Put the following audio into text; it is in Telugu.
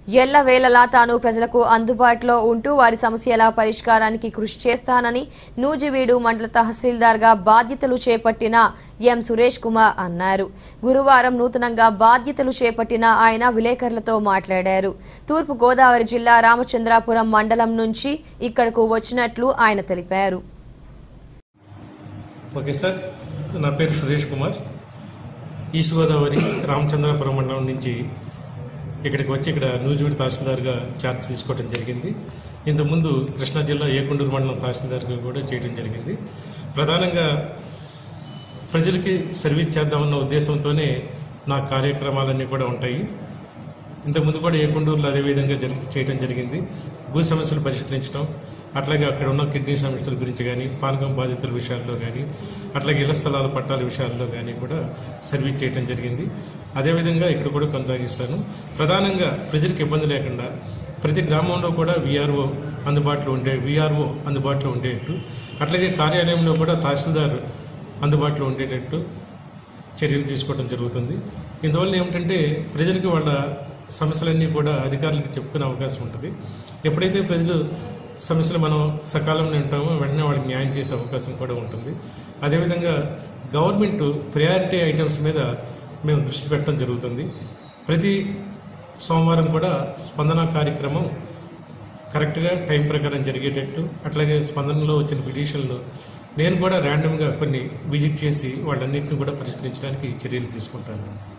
ఎల్లవేళలా తాను ప్రజలకు అందుబాటులో ఉంటూ వారి సమస్యల పరిష్కారానికి కృషి చేస్తానని నూజివీడు మండల తహసీల్దార్గా బాధ్యతలు చేపట్టిన ఎం సురేష్ కుమార్ అన్నారు గురువారం నూతనంగా బాధ్యతలు చేపట్టిన ఆయన విలేకరులతో మాట్లాడారు తూర్పు గోదావరి జిల్లా రామచంద్రాపురం మండలం నుంచి ఇక్కడకు వచ్చినట్లు ఆయన తెలిపారు ఓకే సార్ నా పేరు సురేష్ కుమార్ ఈస్ట్ గోదావరి రామచంద్రపురం మండలం నుంచి ఇక్కడికి వచ్చి ఇక్కడ నూజివీడు తహసీల్దార్గా ఛార్జ్ తీసుకోవడం జరిగింది ఇంతకుముందు కృష్ణా జిల్లా ఏకొండూరు మండలం తహసీల్దార్గా కూడా చేయడం జరిగింది ప్రధానంగా ప్రజలకి సర్వీస్ చేద్దామన్న ఉద్దేశంతోనే నా కార్యక్రమాలన్నీ కూడా ఉంటాయి ఇంతకుముందు కూడా ఏకొండూరులో అదేవిధంగా జరి- చేయడం జరిగింది భూ సమస్యలు పరిష్కరించడం అట్లాగే అక్కడ ఉన్న కిడ్నీ సమస్యల గురించి కానీ పానకం బాధితుల విషయాల్లో కానీ అట్లాగే ఇళ్ల స్థలాల పట్టాల విషయాల్లో కానీ కూడా సర్వీస్ చేయడం జరిగింది అదేవిధంగా ఇక్కడ కూడా కొనసాగిస్తాను ప్రధానంగా ప్రజలకు ఇబ్బంది లేకుండా ప్రతి గ్రామంలో కూడా విఆర్ఓ అందుబాటులో ఉండే విఆర్ఓ అందుబాటులో ఉండేట్టు అట్లాగే కార్యాలయంలో కూడా తహసీల్దార్ అందుబాటులో ఉండేటట్టు చర్యలు తీసుకోవడం జరుగుతుంది ఇందువల్ల ఏమిటంటే ప్రజలకి వాళ్ళ సమస్యలన్నీ కూడా అధికారులకు చెప్పుకునే అవకాశం ఉంటుంది ఎప్పుడైతే ప్రజలు సమస్యలు మనం సకాలంలో ఉంటామో వెంటనే వాళ్ళకి న్యాయం చేసే అవకాశం కూడా ఉంటుంది అదేవిధంగా గవర్నమెంట్ ప్రయారిటీ ఐటమ్స్ మీద మేము దృష్టి పెట్టడం జరుగుతుంది ప్రతి సోమవారం కూడా స్పందన కార్యక్రమం కరెక్ట్గా టైం ప్రకారం జరిగేటట్టు అట్లాగే స్పందనలో వచ్చిన పిటిషన్లు నేను కూడా ర్యాండమ్గా కొన్ని విజిట్ చేసి వాళ్ళన్నింటినీ కూడా పరిష్కరించడానికి చర్యలు తీసుకుంటాను